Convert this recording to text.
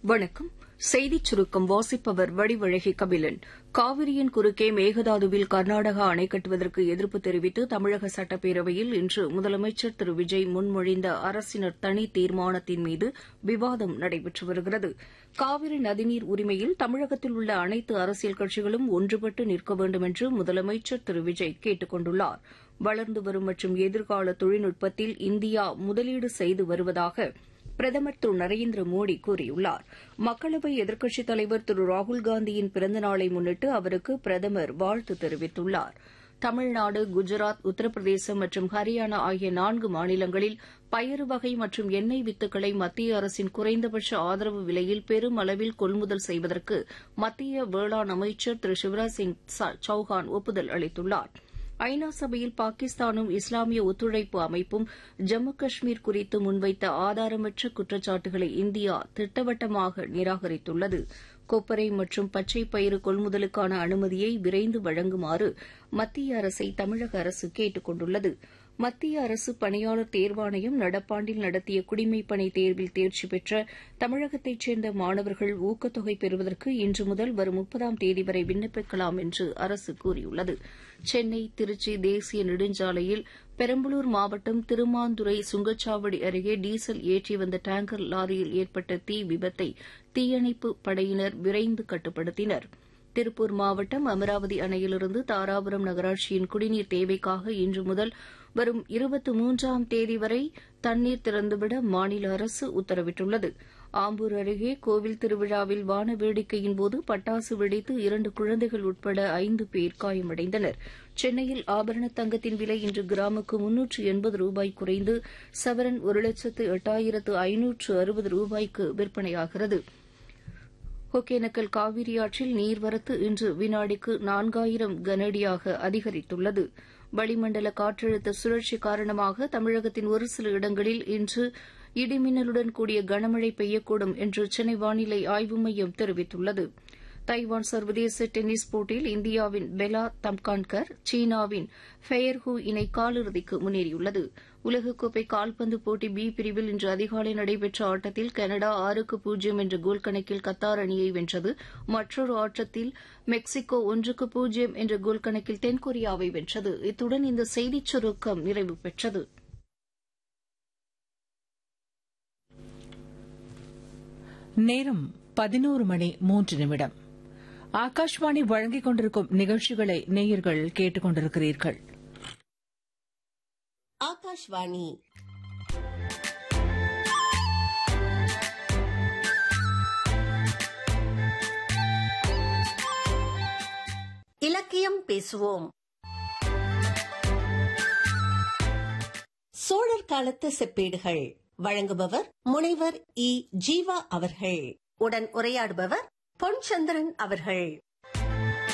வணக்கம் செய்திச் சுருக்கம் வாசிப்பவர் வடிவழகி கபிலன் காவிரியின் குறுக்கே மேகதாதுவில் கர்நாடகா அணை கட்டுவதற்கு எதிர்ப்பு தெரிவித்து தமிழக சட்டப்பேரவையில் இன்று முதலமைச்சர் திரு விஜய் முன்மொழிந்த அரசினர் தனி தீர்மானத்தின் மீது விவாதம் நடைபெற்று வருகிறது காவிரி நதிநீர் உரிமையில் தமிழகத்தில் உள்ள அனைத்து அரசியல் கட்சிகளும் ஒன்றுபட்டு நிற்க வேண்டும் என்று முதலமைச்சர் திரு விஜய் கேட்டுக் கொண்டுள்ளார் வளர்ந்து வரும் மற்றும் எதிர்கால தொழில்நுட்பத்தில் இந்தியா முதலீடு செய்து வருவதாக பிரதமர் திரு நரேந்திர மோடி கூறியுள்ளார் மக்களவை எதிர்க்கட்சித் தலைவர் திரு ராகுல்காந்தியின் பிறந்த நாளை முன்னிட்டு அவருக்கு பிரதமர் வாழ்த்து தெரிவித்துள்ளார் தமிழ்நாடு குஜராத் உத்தரப்பிரதேசம் மற்றும் ஹரியானா ஆகிய நான்கு மாநிலங்களில் பயறு வகை மற்றும் எண்ணெய் வித்துக்களை மத்திய அரசின் குறைந்தபட்ச ஆதரவு விலையில் பெருமளவில் கொள்முதல் செய்வதற்கு மத்திய வேளாண் அமைச்சர் திரு சிவராஜ் சிங் சௌஹான் ஒப்புதல் அளித்துள்ளாா் ஐநா சபையில் பாகிஸ்தானும் இஸ்லாமிய ஒத்துழைப்பு அமைப்பும் ஜம்மு காஷ்மீர் குறித்து முன்வைத்த ஆதாரமற்ற குற்றச்சாட்டுகளை இந்தியா திட்டவட்டமாக நிராகரித்துள்ளது கொப்பரை மற்றும் பச்சை பயிறு கொள்முதலுக்கான அனுமதியை விரைந்து வழங்குமாறு மத்திய அரசை தமிழக அரசு கேட்டுக் கொண்டுள்ளது மத்திய அரசு பணியாளர் தேர்வாணையம் நடப்பாண்டில் நடத்திய குடிமைப்பணி தேர்வில் தேர்ச்சி பெற்ற தமிழகத்தைச் சேர்ந்த மாணவர்கள் ஊக்கத்தொகை பெறுவதற்கு இன்று முதல் வரும் முப்பதாம் தேதி வரை விண்ணப்பிக்கலாம் என்று அரசு கூறியுள்ளது சென்னை திருச்சி தேசிய நெடுஞ்சாலையில் பெரம்பலூர் மாவட்டம் திருமாந்துறை சுங்கச்சாவடி அருகே டீசல் ஏற்றி வந்த டேங்கர் லாரியில் ஏற்பட்ட தீ விபத்தை தீயணைப்பு படையினர் விரைந்து கட்டுப்படுத்தினர் திருப்பூர் மாவட்டம் அமராவதி அணையிலிருந்து தாராபுரம் நகராட்சியின் குடிநீர் தேவைக்காக இன்று முதல் வரும் இருபத்தி மூன்றாம் தேதி வரை தண்ணீர் திறந்துவிட மாநில அரசு உத்தரவிட்டுள்ளது ஆம்பூர் அருகே கோவில் திருவிழாவில் வான வேடிக்கையின்போது பட்டாசு வெடித்து இரண்டு குழந்தைகள் உட்பட ஐந்து பேர் காயமடைந்தனர் சென்னையில் ஆபரண தங்கத்தின் விலை இன்று கிராமுக்கு முன்னூற்று எண்பது ரூபாய் குறைந்து சவரன் ஒரு லட்சத்து எட்டாயிரத்து ஐநூற்று அறுபது ரூபாய்க்கு விற்பனையாகிறது ஒகேனக்கல் காவிரி ஆற்றில் நீர்வரத்து இன்று வினாடிக்கு நான்காயிரம் கனஅடியாக அதிகரித்துள்ளது வளிமண்டல காற்றழுத்த சுழற்சி காரணமாக தமிழகத்தின் ஒரு சில இடங்களில் இன்று இடிமின்னலுடன் கூடிய கனமழை பெய்யக்கூடும் என்று சென்னை வானிலை ஆய்வு மையம் தெரிவித்துள்ளது தைவான் சர்வதேச டென்னிஸ் போட்டியில் இந்தியாவின் பெலா தம்கான்கர் சீனாவின் ஃபெயர் ஹூ இணை காலிறுதிக்கு முன்னேறியுள்ளது உலகக்கோப்பை கால்பந்து போட்டி பி பிரிவில் இன்று அதிகாலை நடைபெற்ற ஆட்டத்தில் கனடா ஆறுக்கு பூஜ்ஜியம் என்ற கோல் கணக்கில் கத்தார் அணியை வென்றது மற்றொரு ஆட்டத்தில் மெக்சிகோ ஒன்றுக்கு பூஜ்ஜியம் என்ற கோல் கணக்கில் தென்கொரியாவை வென்றது இத்துடன் இந்த செய்திச் சுருக்கம் நிறைவு பெற்றது நேரம் பதினோரு மணி மூன்று நிமிடம் ஆகாஷ்வாணி வழங்கிக் கொண்டிருக்கும் நிகழ்ச்சிகளை நேயர்கள் கேட்டுக் கொண்டிருக்கிறீர்கள் ஆகாஷ்வாணி இலக்கியம் பேசுவோம் சோழர் காலத்து செப்பேடுகள் வழங்குபவர் முனைவர் இ ஜீவா அவர்கள் உடன் உரையாடுபவர் பொன்சந்திரன் அவர்கள்